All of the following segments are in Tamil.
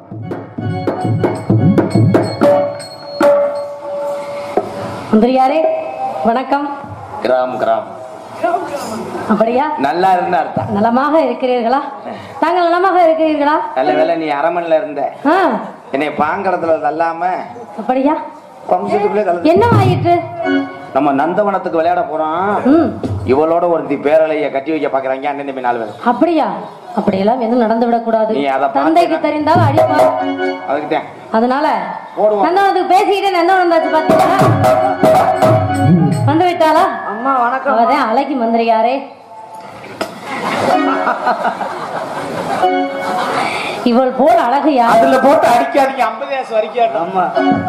மந்திரியாரே வணக்கம் கிராம் கிராம் அப்படியா நல்லா இருந்த அர்த்தம் நலமாக இருக்கிறீர்களா தாங்கள் நலமாக இருக்கிறீர்களா நல்ல வேலை நீ அரமன்ல இருந்த ஆ என்னை பாங்கடத்துல தள்ளாம அப்படியா வம்சத்துக்குள்ளே தள்ள என்ன ஆயிற்று நம்ம நந்தவனத்துக்கு விளையாட போறோம் ம் இவளோட ஒருத்தி பேரலைய கட்டி வைக்க பாக்குறாங்க அண்ணன் தம்பி நாலு பேர் அப்படியா அப்படியெல்லாம் எதுவும் நடந்து விடக்கூடாது நீ அதை பார்த்து தந்தைக்கு நான்- தெரிந்தால் அடிப்பார் அதுக்கு தான் அதனால போடுவோம். நந்தவனத்துக்கு பேசிக்கிட்டே நந்தவனம் வந்தாச்சு பாத்தீங்களா வந்து விட்டாளா அம்மா வணக்கம் அவதான் அழகி மந்திரியாரே இவள் போல் அழகு யார் அதுல போட்டு அடிக்காதீங்க ஐம்பது வயசு வரைக்கும் அம்மா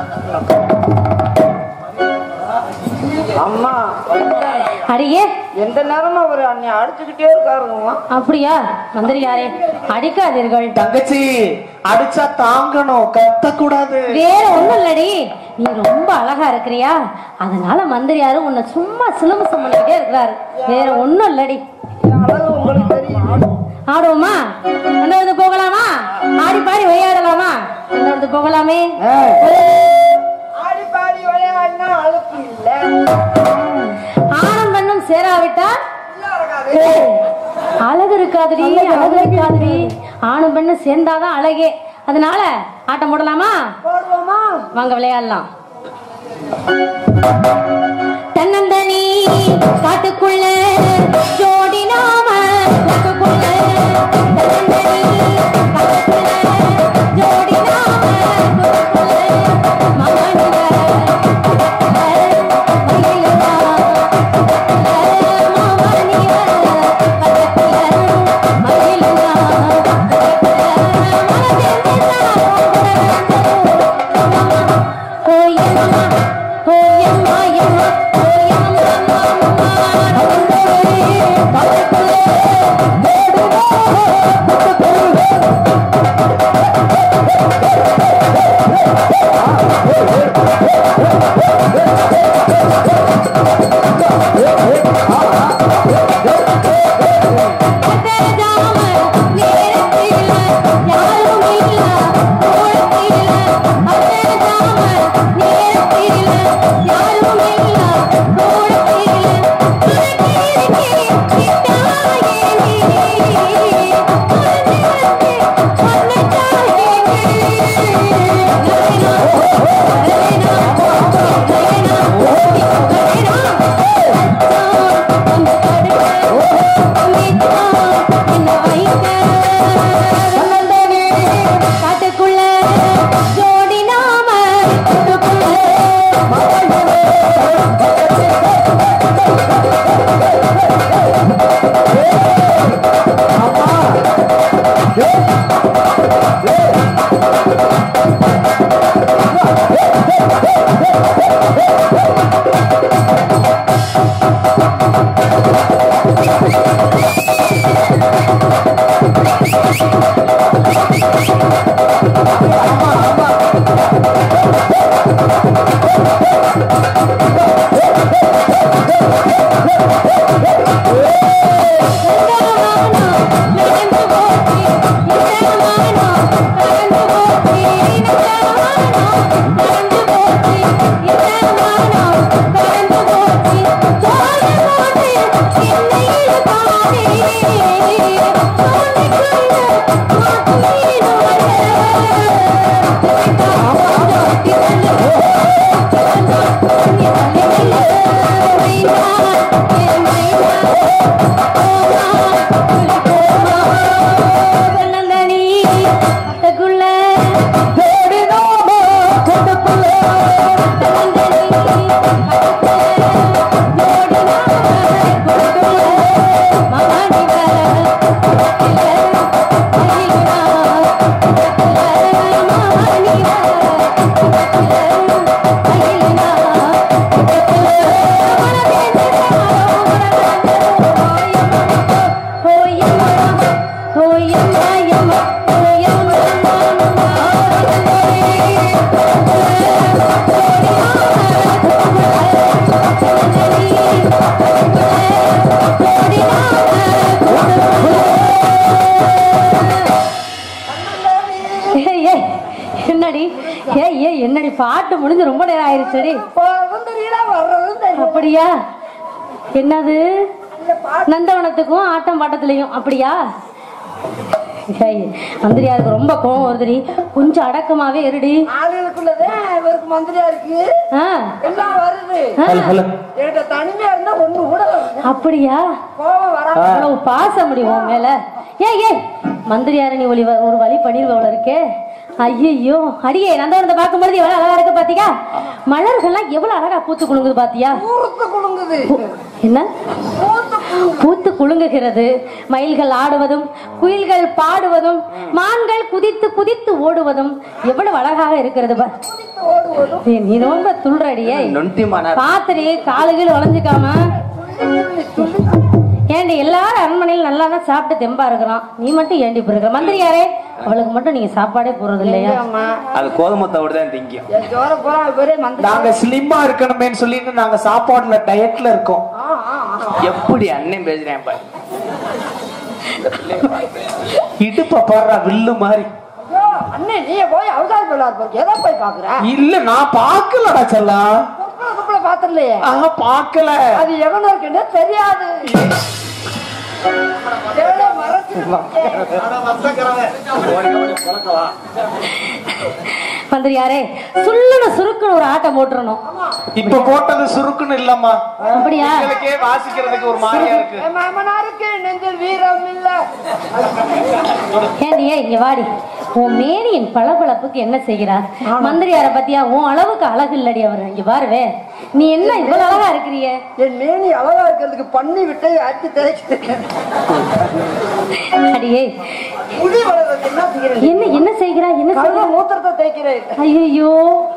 அம்மா அடியே எந்த நேரமும் அவர் அன்னை அடிச்சுக்கிட்டே இருக்காருங்கம்மா அப்படியா மந்திரியாரே அடிக்காதீர்கள் தங்கச்சி அடிச்சா தாங்கணும் கத்த கூடாது வேற ஒண்ணும் இல்லடி நீ ரொம்ப அழகா இருக்கிறியா அதனால மந்திரியாரு உன்னை சும்மா சிலுமிசம் பண்ணிக்கிட்டே இருக்கிறாரு வேற ஒண்ணும் இல்லடி என் அழகு உங்களுக்கு தெரியும் ஆடுவோமா அந்த வந்து போகலாமா ஆடி பாடி விளையாடலாமா அந்த வந்து போகலாமே ஆடி பாடி விளையாடினா அழுப்பு இல்ல ஆணும் பெண்ணும் சேராவிட்டா ஏய், அழகு இருக்காதுடி அழகு இருக்காதுடி ஆணும் பெண்ணும் சேர்ந்தாதான் அழகே அதனால ஆட்டம் போடலாமா போடுவோமா வாங்க விளையாடலாம் தன்னந்தனி காட்டுக்குள்ள ஜோடி நாம கூட்டுக்குள்ள தன்னந்தனி காட்டுக்குள்ள ஜோடி நாம கூட்டுக்குள்ள மகனிவ மகிழ்வா மகனிவ பக்கத்துல மகிழ்வா ஓயம்மா ஓயம்மா யம்மா காட்டுக்குள்ள ஜோடி நாம Oh, அடியே என்னடி ஏ ஏ என்னடி பாட்டு முடிஞ்சு ரொம்ப நேரம் ஆயிருச்சுடி போறதும் தெரியல வர்றதும் தெரியல அப்படியா என்னது நந்தவனத்துக்கும் ஆட்டம் பாட்டத்துலயும் அப்படியா ஏய், மந்திரியாருக்கு ரொம்ப கோவம் வருதுடி கொஞ்சம் அடக்கமாவே இருடி ஆளுகளுக்குள்ளதே இவருக்கு மந்திரியா இருக்கு ஆ, எல்லாம் வருது ஆ, ஹலோ ஹலோ என்கிட்ட தனிமையா இருந்தா ஒண்ணு கூட வருது. அப்படியா கோபம் வர அவ்வளவு பாசம் முடியும் உன் மேல ஏய் ஏய் மந்திரியார நீ ஒளி ஒரு வழி பண்ணிருவ இருக்கே ஐயோ அடியே நந்தவனத்தை பார்க்கும்போது எவ்வளவு அழகா இருக்கு பாத்தியா மலர்கள்லாம் எவ்வளவு அழகா பூத்து குலுங்குது பாத்தியா ஊருக்கு குலுங்குது என்ன ஊருக்கு குலுங்குது பூத்து குலுங்குகிறது மயில்கள் ஆடுவதும் குயில்கள் பாடுவதும் மான்கள் குதித்து குதித்து ஓடுவதும் எவ்வளவு அழகாக இருக்கிறது பார். ஓடுவதும் ஏய், நீ ரொம்ப துள்றடியே நொண்டி மன பாத்திரி காலுகள் வளைஞ்சுக்காம ஏண்டி எல்லாரும் அரண்மனையில் நல்லா தான் சாப்பிட்டு தெம்பா இருக்கிறோம் நீ மட்டும் ஏண்டி இப்படி இருக்க மந்திரியாரே அவளுக்கு மட்டும் நீங்க சாப்பாடே போறது இல்லையா அம்மா அது கோதுமத்தோட தான் திங்கும் என் ஜோர போறா இவரே மந்திரி நாங்க ஸ்லிம்மா இருக்கணுமேன்னு சொல்லிட்டு நாங்க சாப்பாடுல டயட்ல இருக்கோம் ஆ, ஆ, ஆ. எப்படி அண்ணன் பேசுறேன் பாரு இடுப்ப பாடுறா வில்லு மாதிரி ஐயோ, அண்ணே நீ போய் அவதார் போய் எதை போய் பாக்குற இல்ல நான் பாக்கலடா செல்லா குப்பல குப்பல பாத்துடலையே ஆஹ் பாக்கல அது எவன இருக்குன்னு தெரியாது தேட மறைச்சிருக்கேன். மந்திரியாரே சுள்ளுன்னு சுருக்குன்னு ஒரு ஆட்டம் போட்டுறணும் இப்ப போட்டது சுருக்குன்னு இல்லம்மா அப்படியா எங்களுக்கே வாசிக்கிறதுக்கு ஒரு மாதிரியா இருக்கு என் மாமனாருக்கு நெஞ்சில் வீரம் இல்ல ஏண்டி ஏய், இங்க வாடி உன் மேனியின் பளபளப்புக்கு என்ன செய்கிறார் மந்திரியார பத்தியா உன் அளவுக்கு அழகு இல்லடி அவர் இங்க பாருவே நீ என்ன இவ்வளவு அழகா இருக்கிறிய என் மேனி அழகா இருக்கிறதுக்கு பண்ணி விட்டு அடிச்சு தேய்ச்சிட்டேன் அடியே முடி வளர்றது என்ன செய்கிறேன் என்ன என்ன செய்கிறா என்ன கழுத செய்கிறா மூத்திரத்தை தேய்க்கிறேன் ஐயோ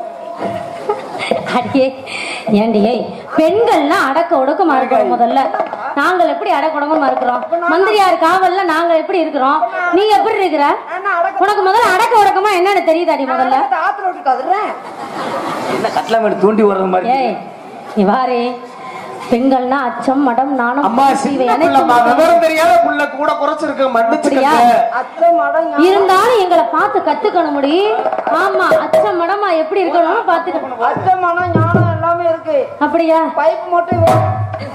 அடியே ஏண்டி ஏய் பெண்கள்னா அடக்க ஒடுக்கமா இருக்கிறோம் முதல்ல நாங்கள் எப்படி அடக்க ஒடுக்கமா இருக்கிறோம் மந்திரியார் காவல்ல நாங்க எப்படி இருக்கிறோம் நீ எப்படி இருக்கிற என்ன அடக்க உனக்கு முதல்ல அடக்க ஒடுக்கமா என்னன்னு தெரியுதாடி முதல்ல அடக்கத்தை ஆத்துல விட்டுட்டு அதுறேன் என்ன கட்ல மேடு தூண்டி வர்றது மாதிரி ஏய் நீ வாரே பெண்கள்னா அச்சம் மடம் நாணம் அம்மா இவை சின்ன அனைத்தும் பிள்ளைம்மா, விவரம் தெரியாத புள்ள கூட குறைச்சிருக்கு மன்னிச்சுக்கங்க அப்படியா? அச்சம் அடங்க இருந்தாலும் எங்களை பார்த்து கத்துக்கணும் முடி ஆமா அச்சம் மடமா எப்படி இருக்கணும்னு பாத்துக்கணும் அச்சமான ஞானம் எல்லாமே இருக்கு அப்படியா பைப் மட்டும் வேணும்.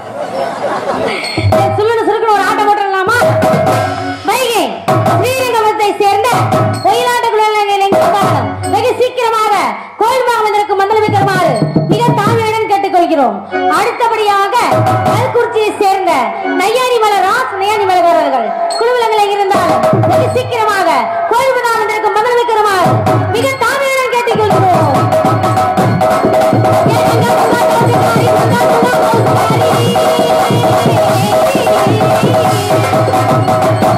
ஏய், சுள்ளுன்னு சுருக்குன்னு ஒரு ஆட்டம் போட்டுடலாமா வைகை ஸ்ரீரங்கத்தை சேர்ந்த ஒயிலாட்ட குழந்தைகள் எங்கு பார்க்கலாம் வெகு சீக்கிரமாக கோயில் வாங்குவதற்கு மண்டலம் வைக்கிறமாறு மிக தாழ்மையுடன் கேட்டுக்கொள்கிறோம் அடுத்தபடியாக கல்குறிச்சியை சேர்ந்த நையாணி மலர் ராஸ் நையாணி மலர்காரர்கள் குழுவிலங்களை இருந்தாலும் வெகு சீக்கிரமாக கோயில் வாங்குவதற்கு மண்டலம் வைக்கிறமாறு மிக தாழ்மையுடன் கேட்டுக்கொள்கிறோம் ஏனுங்க, முன்னாள் கௌசிகாரி, முன்னாள் முன்னாள் கௌசிகாரி.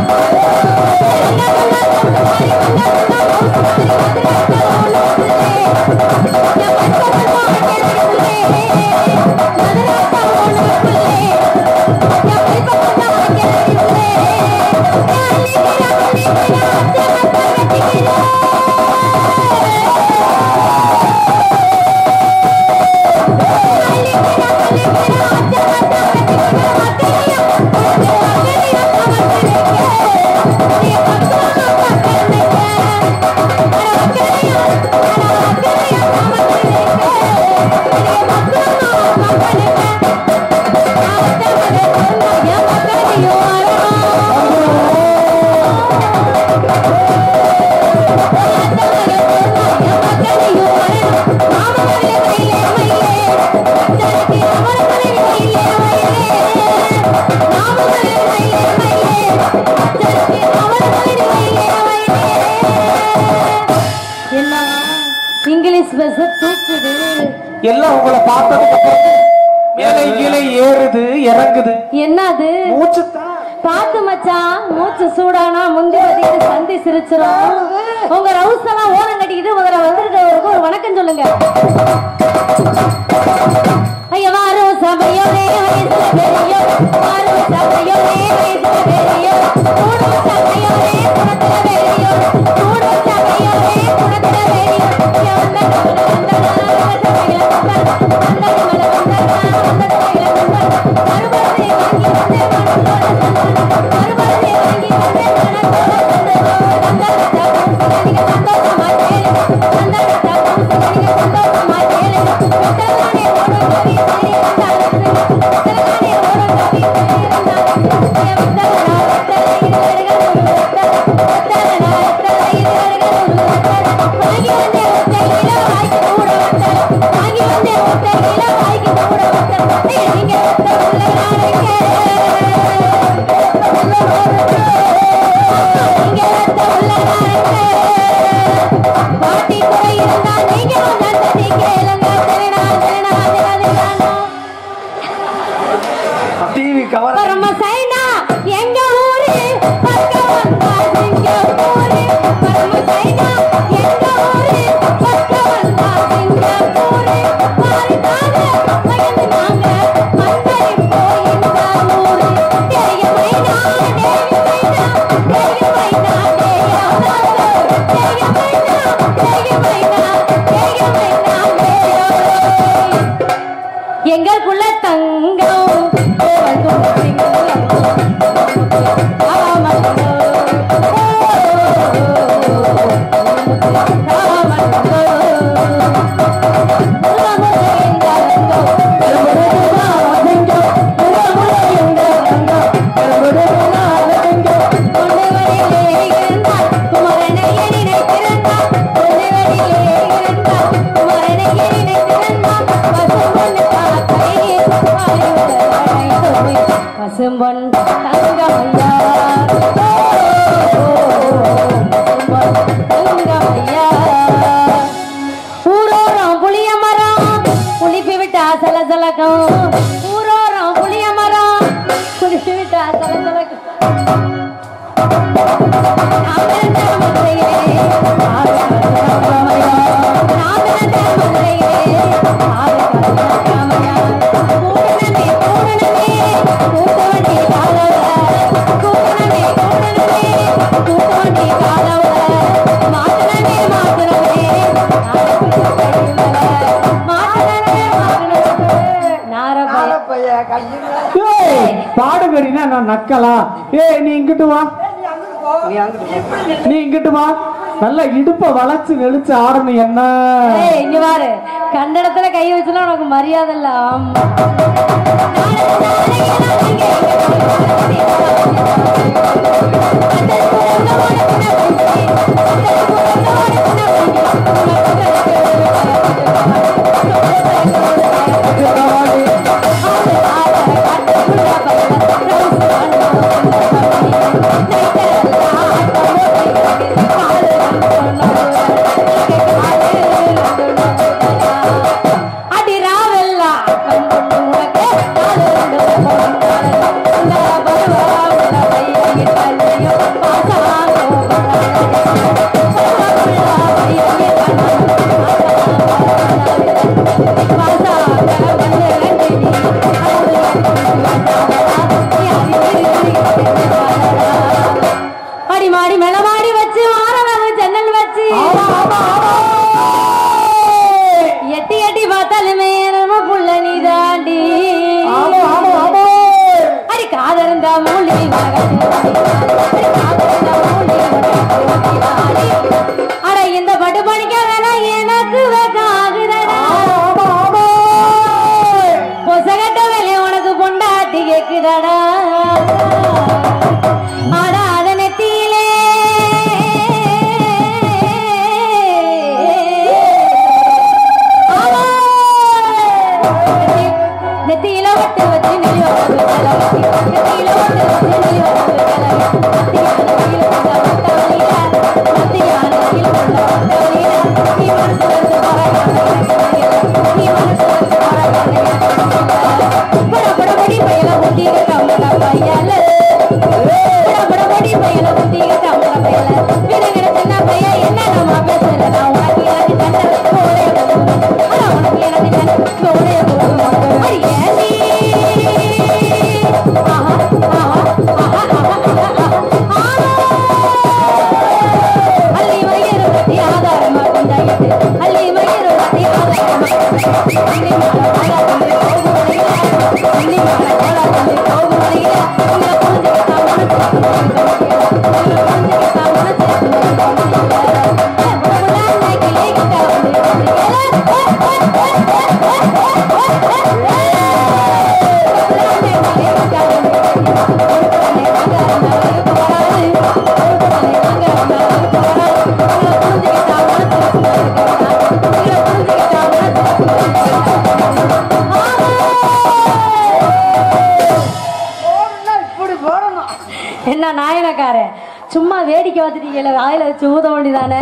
என்ன இங்கிலீஷ் பஸ் தூக்குது எல்லாம் உங்களை பார்த்ததுக்கு அப்புறம் மேலே கீழே ஏறுது இறங்குது என்னது மூச்சு தான் பாத்து மச்சான் மூச்சு சூடானா முந்தி பதிக்கிட்டு சந்தி சிரிச்சிரும் உங்க ரவுஸ் எல்லாம் ஓரம் கட்டிக்கிட்டு முதல்ல வந்திருக்கவருக்கு ஒரு வணக்கம் சொல்லுங்க ஐயா வாரும் சபையோரே வயசுல பெரியோ வாரும் சபையோரே வயசுல பெரியோ கூடும் சபையோரே குணத்துல பெரியோ கூடும் சபையோரே குணத்துல பெரியோ ஐயா வந்த கமல வந்த நாள சபையில வந்தார் வந்த கமல வந்த நாள வந்த சபையில வந்தார் மறுபடியை வாங்கி வந்தே மனத்தோட சந்தோஷம் மறுபடியை வாங்கி வந்தே மனத்தோட சந்தோஷம் சந்தோஷம் சந்தோஷம் சந்தோஷம் சலசலக்கும் ஊரோரம் புளிய மரம் குளிச்சுட்டா சலசலக்கும் நான் பிறந்த மதுரையிலே ஆறு காலமையா நான் பிறந்த மதுரையிலே ஆறு காலமையா கூடனே கூடனே கூட்டவண்டி காலவ கூடனே கூடனே கூட்டவண்டி காலவ மாத்தனே மாத்தனே மாத்தனே மாத்தனே நாரபய பைய கையில் ஏய் பாடுகறினா நான் நக்கலா ஏய் நீ இங்கிட்டு வா நீ அங்கிட்டு போ. நீ இங்கிட்டு வா நல்லா இடுப்ப வளைச்சு நெளிச்சு ஆடணும் என்ன ஏய் இங்க பாரு கண்ட இடத்துல கை வச்சுனா உனக்கு மரியாதை இல்ல ஆமா அடி ராவெல்லா கம்பொண்டு உனக்கு நாலு ரெண்டு போகும் இந்த பருவா உள்ள பையன் கிட்டலையோ பாசாங்கோ அடி மாடி மேல மாடி வச்சு வாரவங்க ஜன்னல் வச்சு எட்டி எட்டி பார்த்தாலுமே நம்ம புள்ள நீ தாண்டி அடி காதருந்தா மூலி அட இந்த பட்டு பணிக்க வேலை எனக்கு வெக்காகுதடா பொசகட்ட வேலை உனக்கு பொண்டாட்டி கேக்குதடா அட அத நெத்தியிலே ஆமா. நெத்தியில ஒட்டு வச்சு நெல்லி வளர்ந்து கலவத்தி. நெத்தியில ஒட்டு வச்சு நெல்லி வளர்ந்து கலவத்தி. மத்தியான கீழ் கொண்ட மத்தவழியில, மத்தியான கீழ் கொண்ட மத்தவழியில, நீ மனசு வந்து பறக்காத நீ மனசு வந்து பறக்காத பட பட படி பையல ஊத்தி கம்பள பையல பட பட படி பையல ஊத்தி கம்பள பையல விடுகிற சின்ன பையன் என்ன நம்ம பேசுற நான் உனக்கு எனக்கு கண்ட போடே ஆனா உனக்கு எனக்கு கண்ட போடே அடியே நீ ஆஹா ஆஹா ஆஹா ஆஹா அள்ளி மயிறு கட்டி ஆதாரமா கொண்டாயிட்டு அள்ளி மயிறு கட்டி ஆதாரமா அள்ளி மாலை போல தம்பி போகும் வழியில அள்ளி மாலை போல தம்பி போகும் வழியில உங்களை புரிஞ்சுக்கிட்டா மனசு உங்களை புரிஞ்சுக்கிட்டா மனசு போகணும்னா இப்படி போடணும் என்ன நாயனக்காரன் சும்மா வேடிக்கை பார்த்துட்டீங்கல்ல வாயில வச்சு ஊத வேண்டியதானே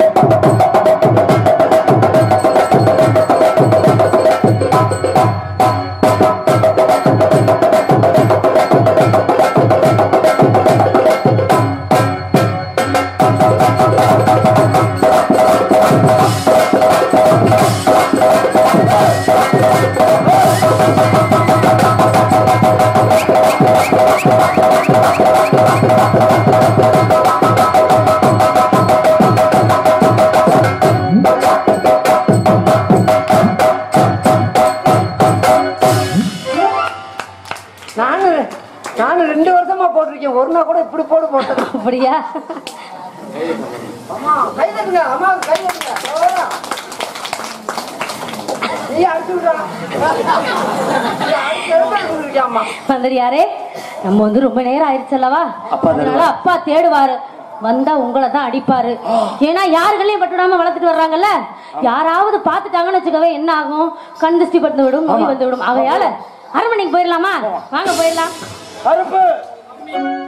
நானும் நானும் ரெண்டு வருஷமா போட்டிருக்கேன் ஒரு நாள் கூட இப்படி போடு போட்டது அப்படியா அம்மா கை தட்டுங்க அம்மா கை தட்டுங்க அவ்வளவுதான். நீ அடிச்சு விடுறா அம்மா மந்திரியாரே நம்ம வந்து ரொம்ப நேரம் ஆயிடுச்சு அல்லவா அதனால அப்பா தேடுவாரு வந்தா உங்களை தான் அடிப்பாரு ஏன்னா யாருகளையும் பட்டுடாம வளர்த்துட்டு வர்றாங்கல்ல யாராவது பாத்துட்டாங்கன்னு வச்சுக்கவே என்ன ஆகும் கண் திருஷ்டி பட்டு விடும் நோய் வந்து விடும் ஆகையால அரண்மனைக்கு போயிடலாமா வாங்க போயிடலாம் கருப்பு